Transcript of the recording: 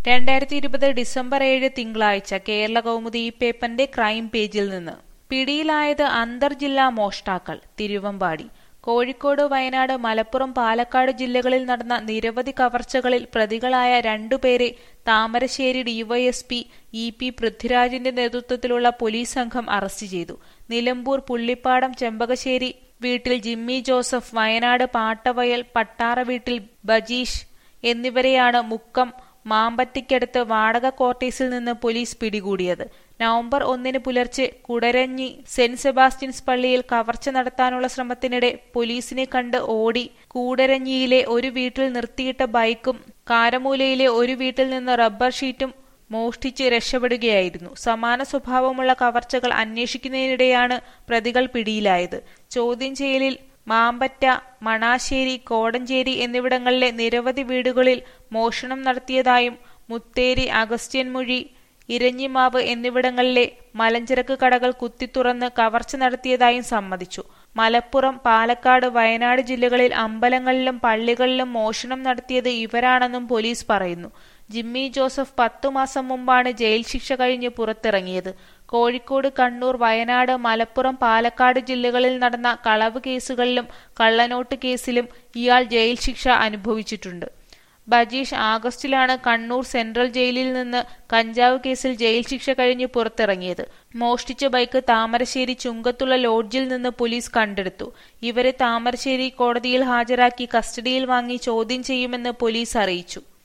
രണ്ടായിരത്തി ഇരുപത് ഡിസംബർ ഏഴ് തിങ്കളാഴ്ച കേരള കൗമുദി ഈ പേപ്പറിന്റെ ക്രൈം പേജിൽ നിന്ന് പിടിയിലായത് അന്തർജില്ലാ മോഷ്ടാക്കൾ തിരുവമ്പാടി കോഴിക്കോട് വയനാട് മലപ്പുറം പാലക്കാട് ജില്ലകളിൽ നടന്ന നിരവധി കവർച്ചകളിൽ പ്രതികളായ രണ്ടുപേരെ താമരശ്ശേരി ഡിവൈഎസ്പി ഇ പി പൃഥ്വിരാജിന്റെ നേതൃത്വത്തിലുള്ള പോലീസ് സംഘം അറസ്റ്റ് ചെയ്തു നിലമ്പൂർ പുള്ളിപ്പാടം ചെമ്പകശ്ശേരി വീട്ടിൽ ജിമ്മി ജോസഫ് വയനാട് പാട്ടവയൽ പട്ടാറ വീട്ടിൽ ബജീഷ് എന്നിവരെയാണ് മുക്കം മാമ്പറ്റിക്കടുത്ത് വാടക ക്വാർട്ടേഴ്സിൽ നിന്ന് പോലീസ് പിടികൂടിയത് നവംബർ ഒന്നിന് പുലർച്ചെ കുടരഞ്ഞി സെന്റ് സെബാസ്റ്റ്യൻസ് പള്ളിയിൽ കവർച്ച നടത്താനുള്ള ശ്രമത്തിനിടെ പോലീസിനെ കണ്ട് ഓടി കൂടരഞ്ഞിയിലെ ഒരു വീട്ടിൽ നിർത്തിയിട്ട ബൈക്കും കാരമൂലയിലെ ഒരു വീട്ടിൽ നിന്ന് റബ്ബർ ഷീറ്റും മോഷ്ടിച്ച് രക്ഷപ്പെടുകയായിരുന്നു സമാന സ്വഭാവമുള്ള കവർച്ചകൾ അന്വേഷിക്കുന്നതിനിടെയാണ് പ്രതികൾ പിടിയിലായത് ചോദ്യം ചെയ്യലിൽ മാമ്പറ്റ മണാശ്ശേരി കോടഞ്ചേരി എന്നിവിടങ്ങളിലെ നിരവധി വീടുകളിൽ മോഷണം നടത്തിയതായും മുത്തേരി അഗസ്ത്യൻമൊഴി ഇരഞ്ഞിമാവ് എന്നിവിടങ്ങളിലെ മലഞ്ചരക്ക് കടകൾ കുത്തിത്തുറന്ന് കവർച്ച നടത്തിയതായും സമ്മതിച്ചു മലപ്പുറം പാലക്കാട് വയനാട് ജില്ലകളിൽ അമ്പലങ്ങളിലും പള്ളികളിലും മോഷണം നടത്തിയത് ഇവരാണെന്നും പോലീസ് പറയുന്നു ജിമ്മി ജോസഫ് പത്തു മാസം മുമ്പാണ് ജയിൽ ശിക്ഷ കഴിഞ്ഞ് പുറത്തിറങ്ങിയത് കോഴിക്കോട് കണ്ണൂർ വയനാട് മലപ്പുറം പാലക്കാട് ജില്ലകളിൽ നടന്ന കളവ് കേസുകളിലും കള്ളനോട്ട് കേസിലും ഇയാൾ ജയിൽ ശിക്ഷ അനുഭവിച്ചിട്ടുണ്ട് ബജീഷ് ആഗസ്റ്റിലാണ് കണ്ണൂർ സെൻട്രൽ ജയിലിൽ നിന്ന് കഞ്ചാവ് കേസിൽ ജയിൽ ശിക്ഷ കഴിഞ്ഞ് പുറത്തിറങ്ങിയത് മോഷ്ടിച്ച ബൈക്ക് താമരശ്ശേരി ചുങ്കത്തുള്ള ലോഡ്ജിൽ നിന്ന് പോലീസ് കണ്ടെടുത്തു ഇവരെ താമരശ്ശേരി കോടതിയിൽ ഹാജരാക്കി കസ്റ്റഡിയിൽ വാങ്ങി ചോദ്യം ചെയ്യുമെന്ന് പോലീസ് അറിയിച്ചു